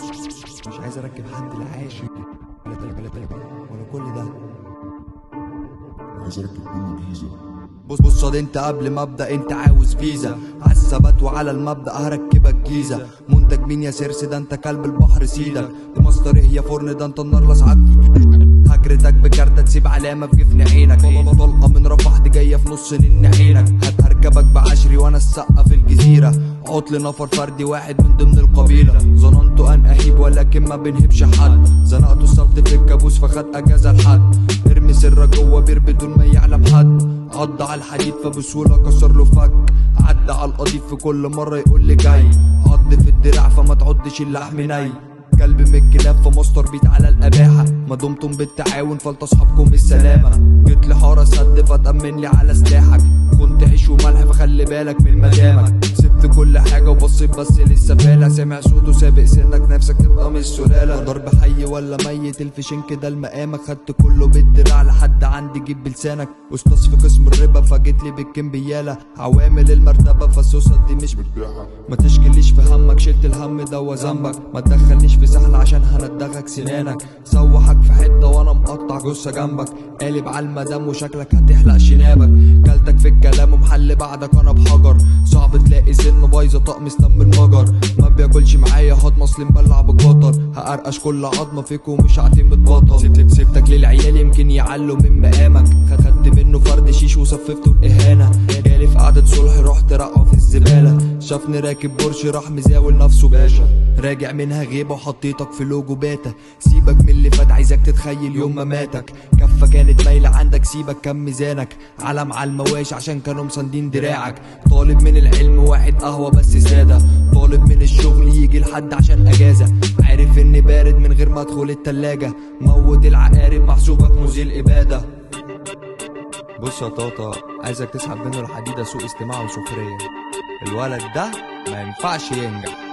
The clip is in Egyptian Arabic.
مش عايز اركب حد العاشر ولا ولا ولا كل ده عايز اركب كله جيزه بص بص صاد انت قبل ما ابدا انت عاوز فيزا على الثبات وعلى المبدا هركبك جيزه منتج مين يا سيرس ده انت كلب البحر سيدك دي مصدر ايه يا فرن ده انت النار لسعك هجرتك بكارتة تسيب علامة في جفن عينك طلقة من رفح دي جاية في نص نن عينك هت- هركبك بعشري وانا السقة في الجزيرة عطل نفر فردي واحد من ضمن القبيلة ظننت ان اهيب ولكن ما بنهبش حد زنقته الصبت في الكابوس فخد اجازة لحد ارمي سرك جوه بير بدون ما يعلم حد عض على الحديد فبسهولة كسر له فك عدى على القضيب في كل مرة يقول لي جاي عض في الدراع فما تعضش اللحم ني كلب من الكلاب فمستر بيت على الاباحه ما دمتم بالتعاون فلتصحبكم السلامه جيت لي حارس هد فتأمن لي على سلاحك كنت عيش وملح فخلي بالك من مدامك سبت كل حاجه وبصيت بس لسه فالع سامع صوته سابق سنك نفسك تبقى من السلاله ضرب حي ولا ميت الفشين كده لمقامك خدت كله بالدراع لحد عندي جيب بلسانك استاذ في قسم الربا فجيت لي بالكمبياله عوامل المرتبه فالسوسه دي مش مرتاحه ما تشكليش في همك شلت الهم ده وذنبك ما تدخلنيش في سحل عشان هندغك سنانك سوحك في حته وانا مقطع جثه جنبك قالب على المدام وشكلك هتحلق شنابك كلتك في الكلام ومحل بعدك انا بحجر صعب تلاقي سن بايظه طقم سلم المجر ما بياكلش معايا هضم اصل مبلع بقطر هقرقش كل عظمه فيك ومش هعتمد بطل سبت سبتك للعيال يمكن يعلوا من مقامك خدت منه فرد شيش وصففته الاهانه جالي في قعده صلح رحت رقعه في الزباله شافني راكب بورش راح مزاول نفسه باشا راجع منها غيبه وحطيتك في لوجو باتا سيبك من اللي فات عايزك تتخيل يوم ما ماتك كفه كانت مايله عندك سيبك كم ميزانك علم على المواشي عشان كانوا مساندين دراعك طالب من العلم واحد قهوه بس ساده طالب من الشغل يجي لحد عشان اجازه عارف اني بارد من غير ما ادخل التلاجة موت العقارب محسوبك مزيل اباده بص يا طاطا عايزك تسحب منه الحديده سوء استماع وسخريه الولد ده ما ينفعش ينجح